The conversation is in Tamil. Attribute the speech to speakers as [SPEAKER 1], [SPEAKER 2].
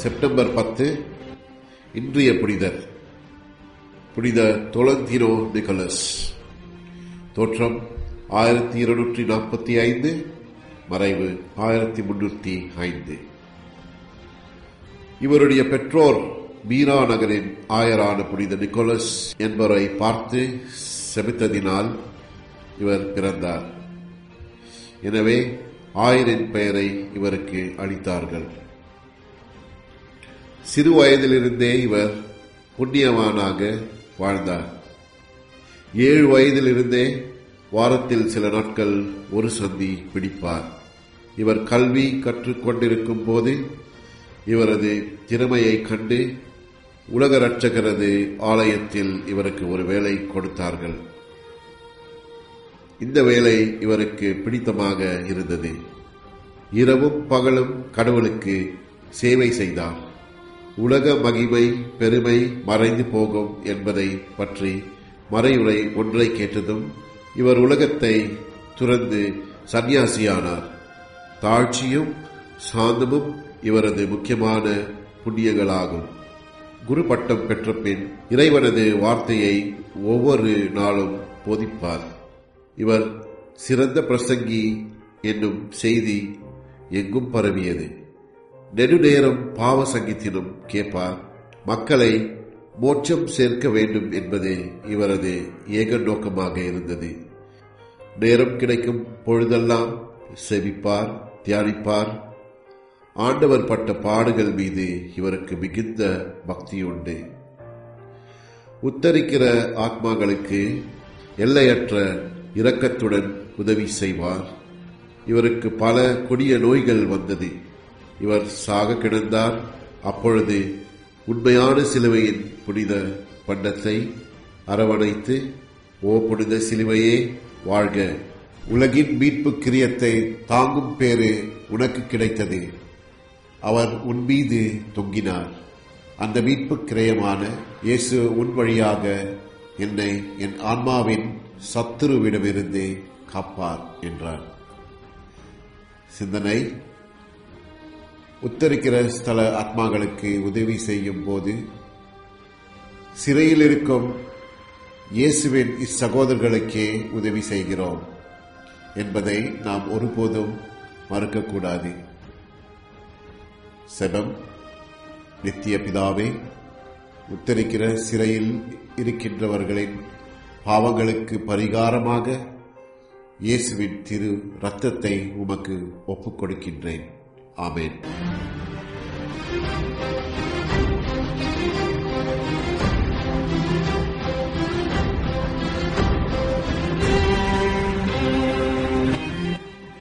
[SPEAKER 1] செப்டம்பர் பத்து இன்றைய புனிதர் புனித தொலந்தினோ நிக்கோலஸ் தோற்றம் ஆயிரத்தி இருநூற்றி நாற்பத்தி ஐந்து மறைவு ஆயிரத்தி முன்னூற்றி ஐந்து இவருடைய பெற்றோர் மீரா நகரின் ஆயரான புனித நிக்கோலஸ் என்பவரை பார்த்து செபித்ததினால் இவர் பிறந்தார் எனவே ஆயரின் பெயரை இவருக்கு அளித்தார்கள் சிறு வயதிலிருந்தே இவர் புண்ணியவானாக வாழ்ந்தார் ஏழு வயதிலிருந்தே வாரத்தில் சில நாட்கள் ஒரு சந்தி பிடிப்பார் இவர் கல்வி கற்றுக்கொண்டிருக்கும் போது இவரது திறமையை கண்டு உலக ரட்சகரது ஆலயத்தில் இவருக்கு ஒரு வேலை கொடுத்தார்கள் இந்த வேலை இவருக்கு பிடித்தமாக இருந்தது இரவும் பகலும் கடவுளுக்கு சேவை செய்தார் உலக மகிமை பெருமை மறைந்து போகும் என்பதை பற்றி மறையுரை ஒன்றை கேட்டதும் இவர் உலகத்தை துறந்து சந்நியாசியானார் தாழ்ச்சியும் சாந்தமும் இவரது முக்கியமான புண்ணியங்களாகும் குரு பட்டம் பெற்ற பின் இறைவனது வார்த்தையை ஒவ்வொரு நாளும் போதிப்பார் இவர் சிறந்த பிரசங்கி என்னும் செய்தி எங்கும் பரவியது நெடுநேரம் பாவ சங்கீத்தினும் கேட்பார் மக்களை மோட்சம் சேர்க்க வேண்டும் என்பது இவரது ஏக நோக்கமாக இருந்தது நேரம் கிடைக்கும் பொழுதெல்லாம் செவிப்பார் தியானிப்பார் ஆண்டவர் பட்ட பாடுகள் மீது இவருக்கு மிகுந்த பக்தி உண்டு உத்தரிக்கிற ஆத்மாக்களுக்கு எல்லையற்ற இரக்கத்துடன் உதவி செய்வார் இவருக்கு பல கொடிய நோய்கள் வந்தது இவர் சாக கிடந்தார் அப்பொழுது உண்மையான சிலுவையின் புனித பண்டத்தை அரவணைத்து ஓ புனித சிலுவையே வாழ்க உலகின் மீட்பு கிரியத்தை தாங்கும் பேரு உனக்கு கிடைத்தது அவர் உன் மீது தொங்கினார் அந்த மீட்பு கிரயமான இயேசு உன் வழியாக என்னை என் ஆன்மாவின் சத்துருவிடமிருந்து காப்பார் என்றார் சிந்தனை உத்தரிக்கிற ஸ்தல ஆத்மாக்களுக்கு உதவி செய்யும் போது சிறையில் இருக்கும் இயேசுவின் இச்சகோதரர்களுக்கே உதவி செய்கிறோம் என்பதை நாம் ஒருபோதும் மறுக்கக்கூடாது செபம் நித்திய பிதாவே உத்தரிக்கிற சிறையில் இருக்கின்றவர்களின் பாவங்களுக்கு பரிகாரமாக இயேசுவின் திரு ரத்தத்தை உமக்கு ஒப்புக் கொடுக்கின்றேன் ஆமேன்